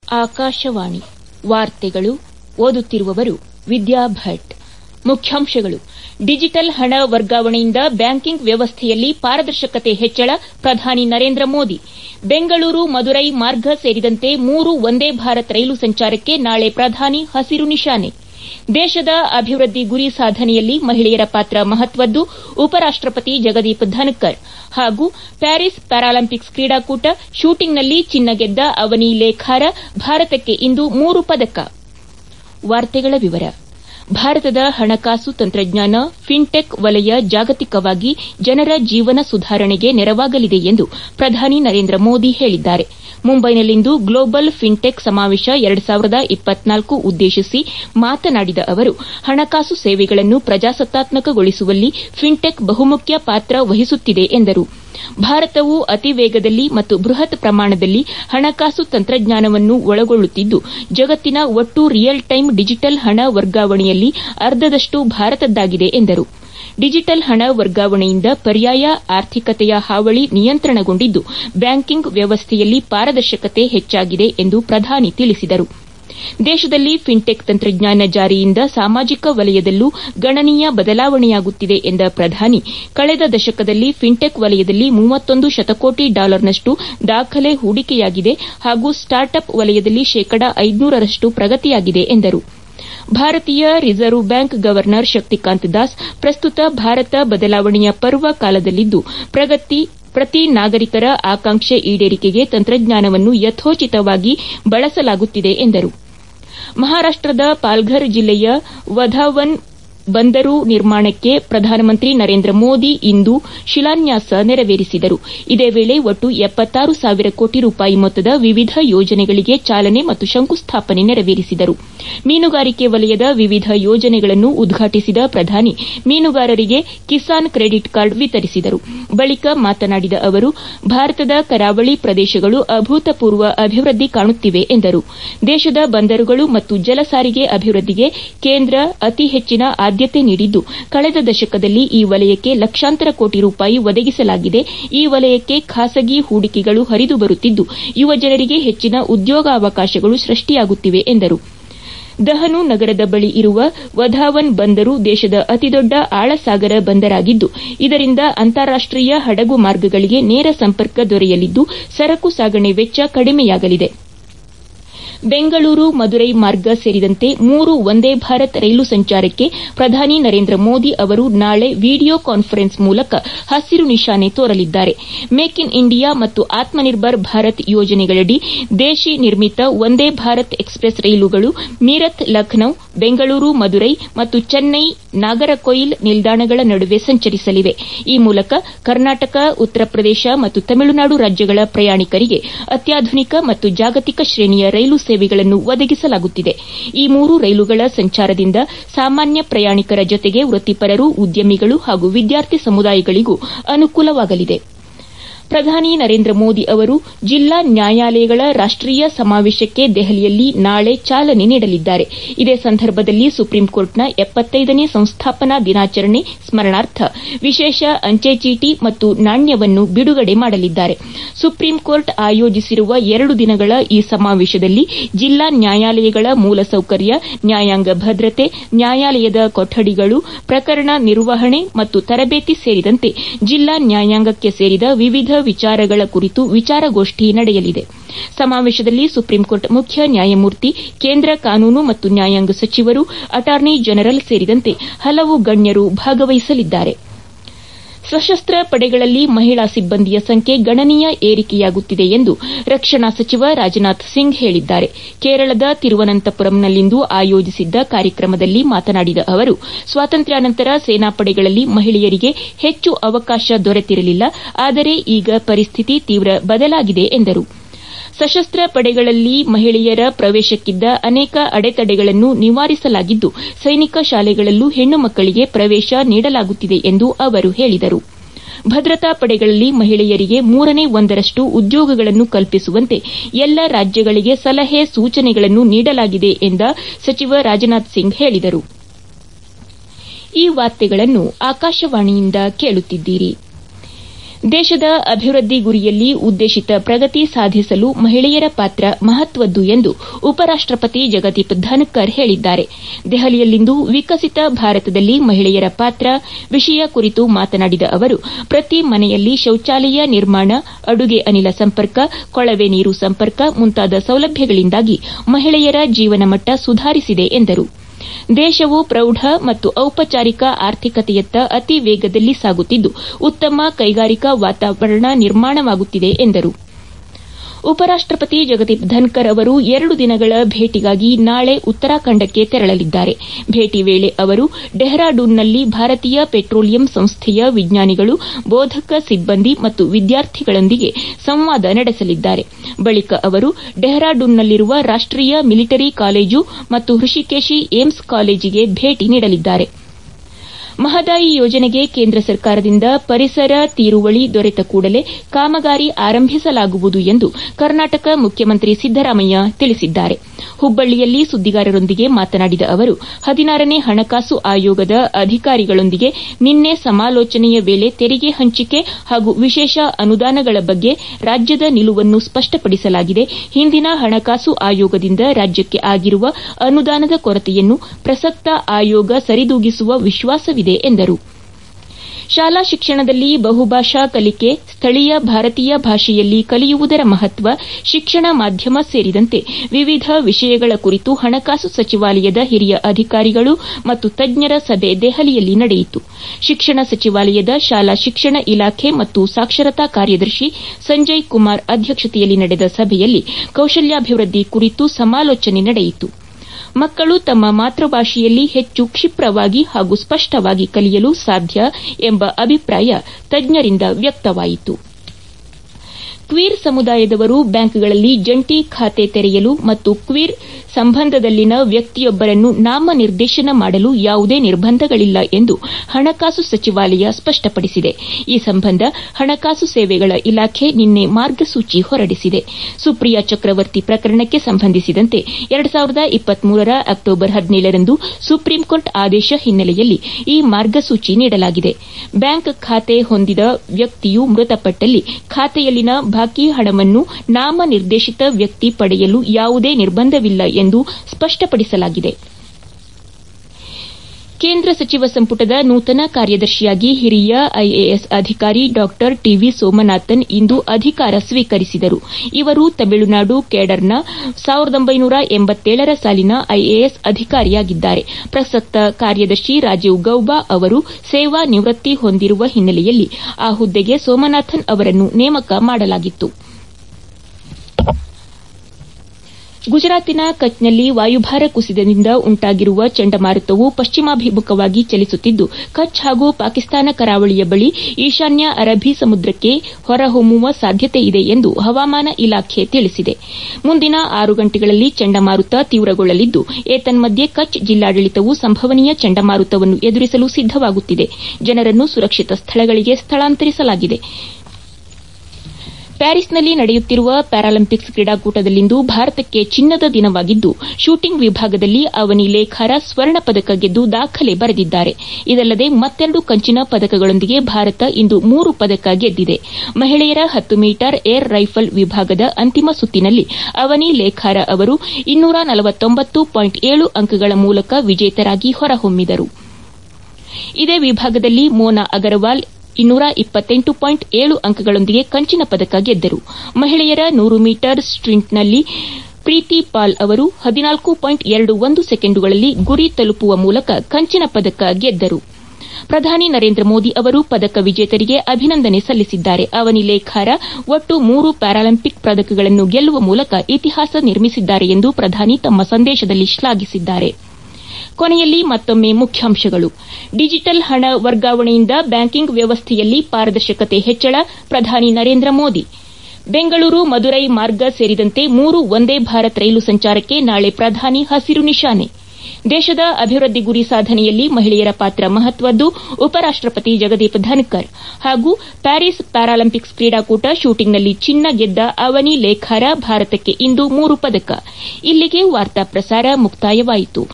ಆಕಾಶವಾಣಿ ವಾರ್ತೆಗಳು ಓದುತ್ತಿರುವವರು ವಿದ್ಯಾ ಭಟ್ ಮುಖ್ಯಾಂಶಗಳು ಡಿಜಿಟಲ್ ಹಣ ವರ್ಗಾವಣೆಯಿಂದ ಬ್ಯಾಂಕಿಂಗ್ ವ್ಯವಸ್ಥೆಯಲ್ಲಿ ಪಾರದರ್ಶಕತೆ ಹೆಚ್ಚಳ ಪ್ರಧಾನಿ ನರೇಂದ್ರ ಮೋದಿ ಬೆಂಗಳೂರು ಮದುರೈ ಮಾರ್ಗ ಸೇರಿದಂತೆ ಮೂರು ವಂದೇ ಭಾರತ್ ರೈಲು ಸಂಚಾರಕ್ಕೆ ನಾಳೆ ಪ್ರಧಾನಿ ಹಸಿರು ನಿಶಾನೆ ದೇಶದ ಅಭಿವೃದ್ದಿ ಗುರಿ ಸಾಧನೆಯಲ್ಲಿ ಮಹಿಳೆಯರ ಪಾತ್ರ ಮಹತ್ವದ್ದು ಉಪರಾಷ್ಟಪತಿ ಜಗದೀಪ್ ಧನ್ಕರ್ ಹಾಗೂ ಪ್ಯಾರಿಸ್ ಪ್ಯಾರಾಲಿಂಪಿಕ್ಸ್ ಕ್ರೀಡಾಕೂಟ ಶೂಟಿಂಗ್ನಲ್ಲಿ ಚಿನ್ನ ಗೆದ್ದ ಅವನಿ ಲೇಖಾರ ಭಾರತಕ್ಕೆ ಇಂದು ಮೂರು ಪದಕ ಭಾರತದ ಹಣಕಾಸು ತಂತ್ರಜ್ಞಾನ ಫಿನ್ಟೆಕ್ ವಲಯ ಜಾಗತಿಕವಾಗಿ ಜನರ ಜೀವನ ಸುಧಾರಣೆಗೆ ನೆರವಾಗಲಿದೆ ಎಂದು ಪ್ರಧಾನಿ ನರೇಂದ್ರ ಮೋದಿ ಹೇಳಿದ್ದಾರೆ ಮುಂಬೈನಲ್ಲಿಂದು ಗ್ಲೋಬಲ್ ಫಿನ್ಟೆಕ್ ಸಮಾವೇಶ ಉದ್ದೇಶಿಸಿ ಮಾತನಾಡಿದ ಅವರು ಹಣಕಾಸು ಸೇವೆಗಳನ್ನು ಪ್ರಜಾಸತ್ತಾತ್ಮಕಗೊಳಿಸುವಲ್ಲಿ ಫಿನ್ಟೆಕ್ ಬಹುಮುಖ್ಯ ಪಾತ್ರ ವಹಿಸುತ್ತಿದೆ ಎಂದರು ಭಾರತವು ಅತಿ ವೇಗದಲ್ಲಿ ಮತ್ತು ಬೃಹತ್ ಪ್ರಮಾಣದಲ್ಲಿ ಹಣಕಾಸು ತಂತ್ರಜ್ಞಾನವನ್ನು ಒಳಗೊಳ್ಳುತ್ತಿದ್ದು ಜಗತ್ತಿನ ಒಟ್ಟು ರಿಯಲ್ ಟೈಮ್ ಡಿಜಿಟಲ್ ಹಣ ವರ್ಗಾವಣೆಯಲ್ಲಿ ಅರ್ಧದಷ್ಟು ಭಾರತದ್ದಾಗಿದೆ ಎಂದರು ಡಿಜಿಟಲ್ ಹಣ ವರ್ಗಾವಣೆಯಿಂದ ಪರ್ಯಾಯ ಆರ್ಥಿಕತೆಯ ಹಾವಳಿ ನಿಯಂತ್ರಣಗೊಂಡಿದ್ದು ಬ್ಯಾಂಕಿಂಗ್ ವ್ಯವಸ್ಥೆಯಲ್ಲಿ ಪಾರದರ್ಶಕತೆ ಹೆಚ್ಚಾಗಿದೆ ಎಂದು ಪ್ರಧಾನಿ ತಿಳಿಸಿದರು ದೇಶದಲ್ಲಿ ಫಿನ್ಟೆಕ್ ತಂತ್ರಜ್ಞಾನ ಜಾರಿಯಿಂದ ಸಾಮಾಜಿಕ ವಲಯದಲ್ಲೂ ಗಣನೀಯ ಬದಲಾವಣೆಯಾಗುತ್ತಿದೆ ಎಂದ ಪ್ರಧಾನಿ ಕಳೆದ ದಶಕದಲ್ಲಿ ಫಿನ್ಟೆಕ್ ವಲಯದಲ್ಲಿ ಮೂವತ್ತೊಂದು ಶತಕೋಟಿ ಡಾಲರ್ನಷ್ಟು ದಾಖಲೆ ಹೂಡಿಕೆಯಾಗಿದೆ ಹಾಗೂ ಸ್ಟಾರ್ಟ್ ಅಪ್ ವಲಯದಲ್ಲಿ ಶೇಕಡ ಐದುನೂರರಷ್ಟು ಪ್ರಗತಿಯಾಗಿದೆ ಎಂದರು ಭಾರತೀಯ reserve bank governor Shaktikanta Das ಪ್ರಸ್ತುತ ಭಾರತ ಬದಲಾವಣೆಯ ಪರ್ವ ಕಾಲದಲ್ಲಿದ್ದು ಪ್ರತಿ ನಾಗರಿಕರ ಆಕಾಂಕ್ಷೆ ಈಡೇರಿಕೆಗೆ ತಂತ್ರಜ್ಞಾನವನ್ನು ಯಥೋಚಿತವಾಗಿ ಬಳಸಲಾಗುತ್ತಿದೆ ಎಂದರು ಮಹಾರಾಷ್ಟದ ಪಾಲ್ಘರ್ ಜಿಲ್ಲೆಯ ವಧಾವನ್ ಬಂದರು ನಿರ್ಮಾಣಕ್ಕೆ ಪ್ರಧಾನಮಂತ್ರಿ ನರೇಂದ್ರ ಮೋದಿ ಇಂದು ಶಿಲಾನ್ಯಾಸ ನೆರವೇರಿಸಿದರು ಇದೇ ವೇಳೆ ಒಟ್ಟು ಎಪ್ಪತ್ತಾರು ಸಾವಿರ ಕೋಟಿ ರೂಪಾಯಿ ಮೊತ್ತದ ವಿವಿಧ ಯೋಜನೆಗಳಿಗೆ ಚಾಲನೆ ಮತ್ತು ಶಂಕುಸ್ಥಾಪನೆ ನೆರವೇರಿಸಿದರು ಮೀನುಗಾರಿಕೆ ವಲಯದ ವಿವಿಧ ಯೋಜನೆಗಳನ್ನು ಉದ್ಘಾಟಿಸಿದ ಪ್ರಧಾನಿ ಮೀನುಗಾರರಿಗೆ ಕಿಸಾನ್ ಕ್ರೆಡಿಟ್ ಕಾರ್ಡ್ ವಿತರಿಸಿದರು ಬಳಿಕ ಮಾತನಾಡಿದ ಅವರು ಭಾರತದ ಕರಾವಳಿ ಪ್ರದೇಶಗಳು ಅಭೂತಪೂರ್ವ ಅಭಿವೃದ್ದಿ ಕಾಣುತ್ತಿವೆ ಎಂದರು ದೇಶದ ಬಂದರುಗಳು ಮತ್ತು ಜಲ ಸಾರಿಗೆ ಅಭಿವೃದ್ದಿಗೆ ಕೇಂದ್ರ ಅತಿ ಹೆಚ್ಚಿನ ಆದ್ಯತೆ ನೀಡಿದ್ದು ಕಳೆದ ದಶಕದಲ್ಲಿ ಈ ವಲಯಕ್ಕೆ ಲಕ್ಷಾಂತರ ಕೋಟಿ ರೂಪಾಯಿ ಒದಗಿಸಲಾಗಿದೆ ಈ ವಲಯಕ್ಕೆ ಖಾಸಗಿ ಹೂಡಿಕೆಗಳು ಹರಿದು ಬರುತ್ತಿದ್ದು ಯುವಜನರಿಗೆ ಹೆಚ್ಚಿನ ಉದ್ಯೋಗಾವಕಾಶಗಳು ಸೃಷ್ಟಿಯಾಗುತ್ತಿವೆ ಎಂದರು ದಹನು ನಗರದ ಬಳಿ ಇರುವ ವಧಾವನ್ ಬಂದರು ದೇಶದ ಅತಿದೊಡ್ಡ ಆಳಸಾಗರ ಬಂದರಾಗಿದ್ದು ಇದರಿಂದ ಅಂತಾರಾಷ್ಟೀಯ ಹಡಗು ಮಾರ್ಗಗಳಿಗೆ ನೇರ ಸಂಪರ್ಕ ದೊರೆಯಲಿದ್ದು ಸರಕು ಸಾಗಣೆ ವೆಚ್ಚ ಕಡಿಮೆಯಾಗಲಿದೆ ಬೆಂಗಳೂರು ಮದುರೈ ಮಾರ್ಗ ಸೇರಿದಂತೆ ಮೂರು ವಂದೇ ಭಾರತ್ ರೈಲು ಸಂಚಾರಕ್ಕೆ ಪ್ರಧಾನಿ ನರೇಂದ್ರ ಮೋದಿ ಅವರು ನಾಳೆ ವಿಡಿಯೋ ಕಾನ್ಫರೆನ್ಸ್ ಮೂಲಕ ಹಸಿರು ನಿಶಾನೆ ತೋರಲಿದ್ದಾರೆ ಮೇಕ್ ಇನ್ ಇಂಡಿಯಾ ಮತ್ತು ಆತ್ಮನಿರ್ಭರ್ ಭಾರತ್ ಯೋಜನೆಗಳಡಿ ದೇಶಿ ನಿರ್ಮಿತ ವಂದೇ ಭಾರತ್ ಎಕ್ಸ್ಪ್ರೆಸ್ ರೈಲುಗಳು ಮೀರತ್ ಲಖನೌ ಬೆಂಗಳೂರು ಮದುರೈ ಮತ್ತು ಚೆನ್ನೈ ನಾಗರಕೊಯಿಲ್ ನಿಲ್ದಾಣಗಳ ನಡುವೆ ಸಂಚರಿಸಲಿವೆ ಈ ಮೂಲಕ ಕರ್ನಾಟಕ ಉತ್ತರ ಪ್ರದೇಶ ಮತ್ತು ತಮಿಳುನಾಡು ರಾಜ್ಯಗಳ ಪ್ರಯಾಣಿಕರಿಗೆ ಅತ್ಯಾಧುನಿಕ ಮತ್ತು ಜಾಗತಿಕ ಶ್ರೇಣಿಯ ರೈಲು ಸೇವೆಗಳನ್ನು ಒದಗಿಸಲಾಗುತ್ತಿದೆ ಈ ಮೂರು ರೈಲುಗಳ ಸಂಚಾರದಿಂದ ಸಾಮಾನ್ಯ ಪ್ರಯಾಣಿಕರ ಜೊತೆಗೆ ವೃತ್ತಿಪರರು ಉದ್ಯಮಿಗಳು ಹಾಗೂ ವಿದ್ಯಾರ್ಥಿ ಸಮುದಾಯಗಳಿಗೂ ಅನುಕೂಲವಾಗಲಿದೆ ಪ್ರಧಾನಿ ನರೇಂದ್ರ ಮೋದಿ ಅವರು ಜಿಲ್ಲಾ ನ್ಯಾಯಾಲಯಗಳ ರಾಷ್ಟೀಯ ಸಮಾವೇಶಕ್ಕೆ ದೆಹಲಿಯಲ್ಲಿ ನಾಳೆ ಚಾಲನೆ ನೀಡಲಿದ್ದಾರೆ ಇದೇ ಸಂದರ್ಭದಲ್ಲಿ ಸುಪ್ರೀಂಕೋರ್ಟ್ನ ಎಪ್ಪತ್ತೈದನೇ ಸಂಸ್ಥಾಪನಾ ದಿನಾಚರಣೆ ಸ್ಮರಣಾರ್ಥ ವಿಶೇಷ ಅಂಚೆ ಚೀಟಿ ಮತ್ತು ನಾಣ್ಯವನ್ನು ಬಿಡುಗಡೆ ಮಾಡಲಿದ್ದಾರೆ ಸುಪ್ರೀಂಕೋರ್ಟ್ ಆಯೋಜಿಸಿರುವ ಎರಡು ದಿನಗಳ ಈ ಸಮಾವೇಶದಲ್ಲಿ ಜಿಲ್ಲಾ ನ್ಯಾಯಾಲಯಗಳ ಮೂಲಸೌಕರ್ಯ ನ್ಯಾಯಾಂಗ ಭದ್ರತೆ ನ್ಯಾಯಾಲಯದ ಕೊಠಡಿಗಳು ಪ್ರಕರಣ ನಿರ್ವಹಣೆ ಮತ್ತು ತರಬೇತಿ ಸೇರಿದಂತೆ ಜಿಲ್ಲಾ ನ್ಯಾಯಾಂಗಕ್ಕೆ ಸೇರಿದ ವಿವಿಧ ವಿಚಾರಗಳ ಕುರಿತು ವಿಚಾರಗೋಷ್ಠಿ ನಡೆಯಲಿದೆ ಸಮಾವೇಶದಲ್ಲಿ ಸುಪ್ರೀಂಕೋರ್ಟ್ ಮುಖ್ಯ ನ್ಯಾಯಮೂರ್ತಿ ಕೇಂದ್ರ ಕಾನೂನು ಮತ್ತು ನ್ಯಾಯಾಂಗ ಸಚಿವರು ಅಟಾರ್ನಿ ಜನರಲ್ ಸೇರಿದಂತೆ ಹಲವು ಗಣ್ಯರು ಭಾಗವಹಿಸಲಿದ್ದಾರೆ ಸಶಸ್ತ್ರ ಪಡೆಗಳಲ್ಲಿ ಮಹಿಳಾ ಸಿಬ್ಬಂದಿಯ ಸಂಖ್ಯೆ ಗಣನೀಯ ಏರಿಕೆಯಾಗುತ್ತಿದೆ ಎಂದು ರಕ್ಷಣಾ ಸಚಿವ ರಾಜನಾಥ್ ಸಿಂಗ್ ಹೇಳಿದ್ದಾರೆ ಕೇರಳದ ತಿರುವನಂತಪುರಂನಲ್ಲಿಂದು ಆಯೋಜಿಸಿದ್ದ ಕಾರ್ಯಕ್ರಮದಲ್ಲಿ ಮಾತನಾಡಿದ ಅವರು ಸ್ವಾತಂತ್ರ್ಯಾನಂತರ ಸೇನಾಪಡೆಗಳಲ್ಲಿ ಮಹಿಳೆಯರಿಗೆ ಹೆಚ್ಚು ಅವಕಾಶ ದೊರೆತಿರಲಿಲ್ಲ ಆದರೆ ಈಗ ಪರಿಸ್ಥಿತಿ ತೀವ್ರ ಬದಲಾಗಿದೆ ಎಂದರು ಸಶಸ್ತ್ರ ಪಡೆಗಳಲ್ಲಿ ಮಹಿಳೆಯರ ಪ್ರವೇಶಕ್ಕಿದ್ದ ಅನೇಕ ಅಡೆತಡೆಗಳನ್ನು ನಿವಾರಿಸಲಾಗಿದ್ದು ಸೈನಿಕ ಶಾಲೆಗಳಲ್ಲೂ ಹೆಣ್ಣು ಮಕ್ಕಳಿಗೆ ಪ್ರವೇಶ ನೀಡಲಾಗುತ್ತಿದೆ ಎಂದು ಅವರು ಹೇಳಿದರು ಭದ್ರತಾ ಪಡೆಗಳಲ್ಲಿ ಮಹಿಳೆಯರಿಗೆ ಮೂರನೇ ಒಂದರಷ್ಟು ಉದ್ಯೋಗಗಳನ್ನು ಕಲ್ಪಿಸುವಂತೆ ಎಲ್ಲ ರಾಜ್ಯಗಳಿಗೆ ಸಲಹೆ ಸೂಚನೆಗಳನ್ನು ನೀಡಲಾಗಿದೆ ಎಂದ ಸಚಿವ ರಾಜನಾಥ್ ಸಿಂಗ್ ಹೇಳಿದರು ಈ ವಾರ್ತೆಗಳನ್ನು ಆಕಾಶವಾಣಿಯಿಂದ ಕೇಳುತ್ತಿದ್ದೀರಿ ದೇಶದ ಅಭಿವೃದ್ಧಿ ಗುರಿಯಲ್ಲಿ ಉದ್ದೇಶಿತ ಪ್ರಗತಿ ಸಾಧಿಸಲು ಮಹಿಳೆಯರ ಪಾತ್ರ ಮಹತ್ವದ್ದು ಎಂದು ಉಪರಾಷ್ಟಪತಿ ಜಗದೀಪ್ ಧನ್ಕರ್ ಹೇಳಿದ್ದಾರೆ ದೆಹಲಿಯಲ್ಲಿಂದು ವಿಕಸಿತ ಭಾರತದಲ್ಲಿ ಮಹಿಳೆಯರ ಪಾತ್ರ ವಿಷಯ ಕುರಿತು ಮಾತನಾಡಿದ ಅವರು ಪ್ರತಿ ಮನೆಯಲ್ಲಿ ಶೌಚಾಲಯ ನಿರ್ಮಾಣ ಅಡುಗೆ ಅನಿಲ ಸಂಪರ್ಕ ಕೊಳವೆ ನೀರು ಸಂಪರ್ಕ ಮುಂತಾದ ಸೌಲಭ್ಯಗಳಿಂದಾಗಿ ಮಹಿಳೆಯರ ಜೀವನ ಮಟ್ಟ ಸುಧಾರಿಸಿದೆ ಎಂದರು ದೇಶವು ಪ್ರೌಢ ಮತ್ತು ಔಪಚಾರಿಕ ಆರ್ಥಿಕತೆಯತ್ತ ಅತಿ ವೇಗದಲ್ಲಿ ಸಾಗುತ್ತಿದ್ದು ಉತ್ತಮ ಕೈಗಾರಿಕಾ ವಾತಾವರಣ ನಿರ್ಮಾಣವಾಗುತ್ತಿದೆ ಎಂದರು ಉಪರಾಷ್ಟಪತಿ ಜಗದೀಪ್ ಧನ್ಕರ್ ಅವರು ಎರಡು ದಿನಗಳ ಭೇಟಿಗಾಗಿ ನಾಳೆ ಉತ್ತರಾಖಂಡಕ್ಕೆ ತೆರಳಲಿದ್ದಾರೆ ಭೇಟಿ ವೇಳೆ ಅವರು ಡೆಹ್ರಾಡೂನ್ನಲ್ಲಿ ಭಾರತೀಯ ಪೆಟ್ರೋಲಿಯಂ ಸಂಸ್ಥೆಯ ವಿಜ್ಞಾನಿಗಳು ಬೋಧಕ ಸಿಬ್ಬಂದಿ ಮತ್ತು ವಿದ್ಯಾರ್ಥಿಗಳೊಂದಿಗೆ ಸಂವಾದ ನಡೆಸಲಿದ್ದಾರೆ ಬಳಿಕ ಅವರು ಡೆಹ್ರಾಡೂನ್ನಲ್ಲಿರುವ ರಾಷ್ಟೀಯ ಮಿಲಿಟರಿ ಕಾಲೇಜು ಮತ್ತು ಹೃಷಿಕೇಶಿ ಏಮ್ಸ್ ಕಾಲೇಜಿಗೆ ಭೇಟಿ ನೀಡಲಿದ್ದಾರೆ ಮಹದಾಯಿ ಯೋಜನೆಗೆ ಕೇಂದ್ರ ಸರ್ಕಾರದಿಂದ ಪರಿಸರ ತೀರುವಳಿ ದೊರೆತ ಕೂಡಲೇ ಕಾಮಗಾರಿ ಆರಂಭಿಸಲಾಗುವುದು ಎಂದು ಕರ್ನಾಟಕ ಮುಖ್ಯಮಂತ್ರಿ ಸಿದ್ದರಾಮಯ್ಯ ತಿಳಿಸಿದ್ದಾರೆ ಹುಬ್ಬಳ್ಳಿಯಲ್ಲಿ ಸುದ್ದಿಗಾರರೊಂದಿಗೆ ಮಾತನಾಡಿದ ಅವರು ಹದಿನಾರನೇ ಹಣಕಾಸು ಆಯೋಗದ ಅಧಿಕಾರಿಗಳೊಂದಿಗೆ ನಿನ್ನೆ ಸಮಾಲೋಚನೆಯ ವೇಳೆ ತೆರಿಗೆ ಹಂಚಿಕೆ ಹಾಗೂ ವಿಶೇಷ ಅನುದಾನಗಳ ಬಗ್ಗೆ ರಾಜ್ಯದ ನಿಲುವನ್ನು ಸ್ಪಷ್ಟಪಡಿಸಲಾಗಿದೆ ಹಿಂದಿನ ಹಣಕಾಸು ಆಯೋಗದಿಂದ ರಾಜ್ಯಕ್ಕೆ ಆಗಿರುವ ಅನುದಾನದ ಕೊರತೆಯನ್ನು ಪ್ರಸಕ್ತ ಆಯೋಗ ಸರಿದೂಗಿಸುವ ವಿಶ್ವಾಸವಿದೆ ಎಂದರು ಶಾಲಾ ಶಿಕ್ಷಣದಲ್ಲಿ ಬಹುಭಾಷಾ ಕಲಿಕೆ ಸ್ಥಳೀಯ ಭಾರತೀಯ ಭಾಷೆಯಲ್ಲಿ ಕಲಿಯುವುದರ ಮಹತ್ವ ಶಿಕ್ಷಣ ಮಾಧ್ಯಮ ಸೇರಿದಂತೆ ವಿವಿಧ ವಿಷಯಗಳ ಕುರಿತು ಹಣಕಾಸು ಸಚಿವಾಲಯದ ಹಿರಿಯ ಅಧಿಕಾರಿಗಳು ಮತ್ತು ತಜ್ಞರ ಸಭೆ ದೆಹಲಿಯಲ್ಲಿ ನಡೆಯಿತು ಶಿಕ್ಷಣ ಸಚಿವಾಲಯದ ಶಾಲಾ ಶಿಕ್ಷಣ ಇಲಾಖೆ ಮತ್ತು ಸಾಕ್ಷರತಾ ಕಾರ್ಯದರ್ಶಿ ಸಂಜಯ್ ಕುಮಾರ್ ಅಧ್ಯಕ್ಷತೆಯಲ್ಲಿ ನಡೆದ ಸಭೆಯಲ್ಲಿ ಕೌಶಲ್ಯಾಭಿವೃದ್ಧಿ ಕುರಿತು ಸಮಾಲೋಚನೆ ನಡೆಯಿತು ಮಕ್ಕಳು ತಮ್ಮ ಮಾತೃಭಾಷೆಯಲ್ಲಿ ಹೆಚ್ಚು ಕ್ಷಿಪ್ರವಾಗಿ ಹಾಗೂ ಸ್ಪಷ್ಟವಾಗಿ ಕಲಿಯಲು ಸಾಧ್ಯ ಎಂಬ ಅಭಿಪ್ರಾಯ ತಜ್ಞರಿಂದ ವ್ಯಕ್ತವಾಯಿತು ಕ್ವೀರ್ ಸಮುದಾಯದವರು ಬ್ಯಾಂಕ್ಗಳಲ್ಲಿ ಜಂಟಿ ಖಾತೆ ತೆರೆಯಲು ಮತ್ತು ಕ್ವೀರ್ ಸಂಬಂಧದಲ್ಲಿನ ವ್ಯಕ್ತಿಯೊಬ್ಬರನ್ನು ನಾಮನಿರ್ದೇಶನ ಮಾಡಲು ಯಾವುದೇ ನಿರ್ಬಂಧಗಳಿಲ್ಲ ಎಂದು ಹಣಕಾಸು ಸಚಿವಾಲಯ ಸ್ಪಷ್ಟಪಡಿಸಿದೆ ಈ ಸಂಬಂಧ ಹಣಕಾಸು ಸೇವೆಗಳ ಇಲಾಖೆ ನಿನ್ನೆ ಮಾರ್ಗಸೂಚಿ ಹೊರಡಿಸಿದೆ ಸುಪ್ರಿಯಾ ಚಕ್ರವರ್ತಿ ಪ್ರಕರಣಕ್ಕೆ ಸಂಬಂಧಿಸಿದಂತೆ ರ ಅಕ್ಟೋಬರ್ ಹದಿನೇಳರಂದು ಸುಪ್ರೀಂಕೋರ್ಟ್ ಆದೇಶ ಹಿನ್ನೆಲೆಯಲ್ಲಿ ಈ ಮಾರ್ಗಸೂಚಿ ನೀಡಲಾಗಿದೆ ಬ್ಯಾಂಕ್ ಖಾತೆ ಹೊಂದಿದ ವ್ಯಕ್ತಿಯು ಮೃತಪಟ್ಟಲ್ಲಿ ಖಾತೆಯಲ್ಲಿನ ಬಾಕಿ ಹಣವನ್ನು ನಾಮನಿರ್ದೇಶಿತ ವ್ಯಕ್ತಿ ಪಡೆಯಲು ಯಾವುದೇ ನಿರ್ಬಂಧವಿಲ್ಲ ಎಂದು ಸ್ಪಷ್ಟಪಡಿಸಲಾಗಿದೆ ಕೇಂದ್ರ ಸಚಿವ ಸಂಪುಟದ ನೂತನ ಕಾರ್ಯದರ್ಶಿಯಾಗಿ ಹಿರಿಯ ಐಎಎಸ್ ಅಧಿಕಾರಿ ಡಾ ಟಿವಿ ಸೋಮನಾಥನ್ ಇಂದು ಅಧಿಕಾರ ಸ್ವೀಕರಿಸಿದರು ಇವರು ತಮಿಳುನಾಡು ಕೇಡರ್ನ ರ ಸಾಲಿನ ಐಎಎಸ್ ಅಧಿಕಾರಿಯಾಗಿದ್ದಾರೆ ಪ್ರಸಕ್ತ ಕಾರ್ಯದರ್ಶಿ ರಾಜೀವ್ ಗೌಬಾ ಅವರು ಸೇವಾ ನಿವೃತ್ತಿ ಹೊಂದಿರುವ ಹಿನ್ನೆಲೆಯಲ್ಲಿ ಆ ಹುದ್ದೆಗೆ ಸೋಮನಾಥನ್ ಅವರನ್ನು ನೇಮಕ ಮಾಡಲಾಗಿತ್ತು ಗುಜರಾತಿನ ಕಚ್ನಲ್ಲಿ ವಾಯುಭಾರ ಕುಸಿತದಿಂದ ಉಂಟಾಗಿರುವ ಚಂಡಮಾರುತವು ಪಶ್ಚಿಮಾಭಿಮುಖವಾಗಿ ಚಲಿಸುತ್ತಿದ್ದು ಕಚ್ ಹಾಗೂ ಪಾಕಿಸ್ತಾನ ಕರಾವಳಿಯ ಬಳಿ ಈಶಾನ್ಯ ಅರಬ್ಬಿ ಸಮುದ್ರಕ್ಕೆ ಹೊರಹೊಮ್ಮುವ ಸಾಧ್ಯತೆ ಇದೆ ಎಂದು ಹವಾಮಾನ ಇಲಾಖೆ ತಿಳಿಸಿದೆ ಮುಂದಿನ ಆರು ಗಂಟೆಗಳಲ್ಲಿ ಚಂಡಮಾರುತ ತೀವ್ರಗೊಳ್ಳಲಿದ್ದು ಏತನ್ಮಧ್ಯೆ ಕಚ್ ಜಿಲ್ಲಾಡಳಿತವು ಸಂಭವನೀಯ ಚಂಡಮಾರುತವನ್ನು ಎದುರಿಸಲು ಸಿದ್ದವಾಗುತ್ತಿದೆ ಜನರನ್ನು ಸುರಕ್ಷಿತ ಸ್ಥಳಗಳಿಗೆ ಸ್ಥಳಾಂತರಿಸಲಾಗಿದೆ ಪ್ಯಾರಿಸ್ನಲ್ಲಿ ನಡೆಯುತ್ತಿರುವ ಪ್ಯಾರಾಲಿಂಪಿಕ್ಸ್ ಕ್ರೀಡಾಕೂಟದಲ್ಲಿಂದು ಭಾರತಕ್ಕೆ ಚಿನ್ನದ ದಿನವಾಗಿದ್ದು ಶೂಟಿಂಗ್ ವಿಭಾಗದಲ್ಲಿ ಅವನಿ ಲೇಖಾರ ಸ್ವರ್ಣ ಪದಕ ಗೆದ್ದು ದಾಖಲೆ ಬರೆದಿದ್ದಾರೆ ಇದಲ್ಲದೆ ಮತ್ತೆರಡು ಕಂಚಿನ ಪದಕಗಳೊಂದಿಗೆ ಭಾರತ ಇಂದು ಮೂರು ಪದಕ ಗೆದ್ದಿದೆ ಮಹಿಳೆಯರ ಹತ್ತು ಮೀಟರ್ ಏರ್ ರೈಫಲ್ ವಿಭಾಗದ ಅಂತಿಮ ಸುತ್ತಿನಲ್ಲಿ ಅವನಿ ಲೇಖಾರ ಅವರು ಅಂಕಗಳ ಮೂಲಕ ವಿಜೇತರಾಗಿ ಹೊರಹೊಮ್ಮಿದರು ಇದೇ ವಿಭಾಗದಲ್ಲಿ ಮೋನಾ ಅಗರ್ವಾಲ್ ಅಂಕಗಳೊಂದಿಗೆ ಕಂಚಿನ ಪದಕ ಗೆದ್ದರು ಮಹಿಳೆಯರ ನೂರು ಮೀಟರ್ ಸ್ಪ್ರಿಂಟ್ನಲ್ಲಿ ಪ್ರೀತಿ ಪಾಲ್ ಅವರು ಸೆಕೆಂಡುಗಳಲ್ಲಿ ಗುರಿ ತಲುಪುವ ಮೂಲಕ ಕಂಚಿನ ಪದಕ ಗೆದ್ದರು ಪ್ರಧಾನಿ ನರೇಂದ್ರ ಮೋದಿ ಅವರು ಪದಕ ವಿಜೇತರಿಗೆ ಅಭಿನಂದನೆ ಸಲ್ಲಿಸಿದ್ದಾರೆ ಅವನಿ ಲೇಖಾರ ಒಟ್ಟು ಮೂರು ಪ್ಯಾರಾಲಿಂಪಿಕ್ ಪದಕಗಳನ್ನು ಗೆಲ್ಲುವ ಮೂಲಕ ಇತಿಹಾಸ ನಿರ್ಮಿಸಿದ್ದಾರೆ ಎಂದು ಪ್ರಧಾನಿ ತಮ್ಮ ಸಂದೇಶದಲ್ಲಿ ಶ್ಲಾಘಿಸಿದ್ದಾರೆ ಕೊನೆಯಲ್ಲಿ ಮತ್ತೊಮ್ಮೆ ಮುಖ್ಯಾಂಶಗಳು ಡಿಜಿಟಲ್ ಹಣ ವರ್ಗಾವಣೆಯಿಂದ ಬ್ಯಾಂಕಿಂಗ್ ವ್ಯವಸ್ಥೆಯಲ್ಲಿ ಪಾರದರ್ಶಕತೆ ಹೆಚ್ಚಳ ಪ್ರಧಾನಿ ನರೇಂದ್ರ ಮೋದಿ ಬೆಂಗಳೂರು ಮದುರೈ ಮಾರ್ಗ ಸೇರಿದಂತೆ ಮೂರು ವಂದೇ ಭಾರತ್ ರೈಲು ಸಂಚಾರಕ್ಕೆ ನಾಳೆ ಪ್ರಧಾನಿ ಹಸಿರು ನಿಶಾನೆ ದೇಶದ ಅಭಿವೃದ್ಧಿ ಗುರಿ ಸಾಧನೆಯಲ್ಲಿ ಮಹಿಳೆಯರ ಪಾತ್ರ ಮಹತ್ವದ್ದು ಉಪರಾಷ್ಟಪತಿ ಜಗದೀಪ್ ಧನ್ಕರ್ ಹಾಗೂ ಪ್ಯಾರಿಸ್ ಪ್ಯಾರಾಲಿಂಪಿಕ್ಸ್ ಕ್ರೀಡಾಕೂಟ ಶೂಟಿಂಗ್ನಲ್ಲಿ ಚಿನ್ನ ಗೆದ್ದ ಅವನಿ ಲೇಖಾರ ಭಾರತಕ್ಕೆ ಇಂದು ಮೂರು ಪದಕ ಇಲ್ಲಿಗೆ ವಾರ್ತಾ ಪ್ರಸಾರ ಮುಕ್ತಾಯವಾಯಿತು